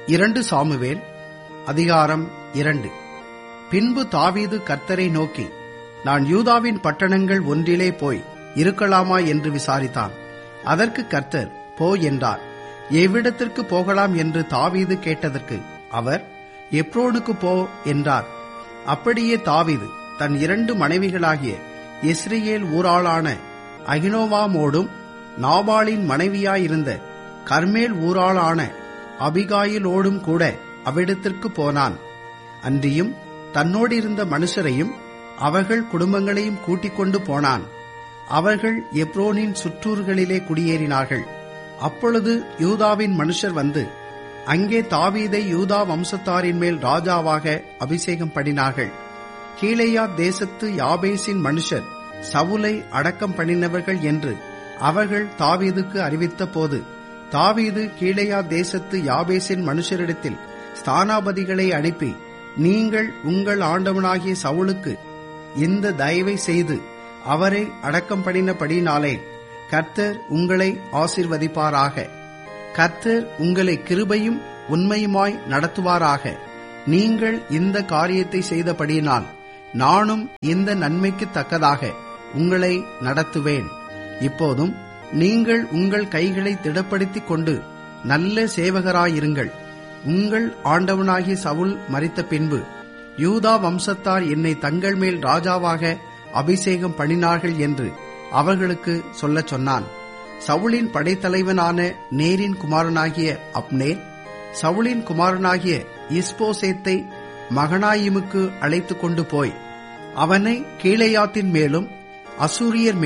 இரண்டு சாமுவேல் அதிகாரம் இரண்டு பின்பு தாவீது கர்த்தரை நோக்கி நான் யூதாவின் பட்டணங்கள் ஒன்றிலே போய் இருக்கலாமா என்று விசாரித்தான் அதற்கு கர்த்தர் போ என்றார் எவ்விடத்திற்கு போகலாம் என்று தாவீது கேட்டதற்கு அவர் எப்ரோனுக்கு போ என்றார் அப்படியே தாவீது தன் இரண்டு மனைவிகளாகிய இஸ்ரேல் ஊராளான அகினோவாமோடும் நாபாலின் மனைவியாயிருந்த கர்மேல் ஊராளான அபிகாயிலோடும் கூட அவ்விடத்திற்கு போனான் அன்றியும் தன்னோடிருந்த மனுஷரையும் அவர்கள் குடும்பங்களையும் கூட்டிக் கொண்டு போனான் அவர்கள் எப்ரோனின் சுற்றூர்களிலே குடியேறினார்கள் அப்பொழுது யூதாவின் மனுஷர் வந்து அங்கே தாவீதை யூதா வம்சத்தாரின் மேல் ராஜாவாக அபிஷேகம் பண்ணினார்கள் கீழையா தேசத்து யாபேசின் மனுஷர் சவுலை அடக்கம் பண்ணினவர்கள் என்று அவர்கள் தாவீதுக்கு அறிவித்த போது தாவீது கீழையா தேசத்து யாபேசின் மனுஷரிடத்தில் ஸ்தானாபதிகளை அனுப்பி நீங்கள் உங்கள் ஆண்டவனாகிய சவுலுக்கு இந்த தயவை செய்து அவரை அடக்கம் பண்ணினபடினாலே கர்த்தர் உங்களை ஆசிர்வதிப்பாராக கர்த்தர் உங்களை கிருபையும் உண்மையுமாய் நடத்துவாராக நீங்கள் இந்த காரியத்தை செய்தபடியினால் நானும் இந்த நன்மைக்கு தக்கதாக உங்களை நடத்துவேன் இப்போதும் நீங்கள் உங்கள் கைகளை திடப்படுத்திக் கொண்டு நல்ல சேவகராயிருங்கள் உங்கள் ஆண்டவனாகிய சவுல் மறித்த பின்பு யூதா வம்சத்தார் என்னை தங்கள் மேல் ராஜாவாக அபிஷேகம் பண்ணினார்கள் என்று அவர்களுக்கு சொல்லச் சொன்னான் சவுளின் படைத்தலைவனான நேரின் குமாரனாகிய அப்னேர் சவுளின் குமாரனாகிய இஸ்போசேத்தை மகனாயிமுக்கு அழைத்து கொண்டு போய் அவனை கீழையாத்தின் மேலும் அசூரியர்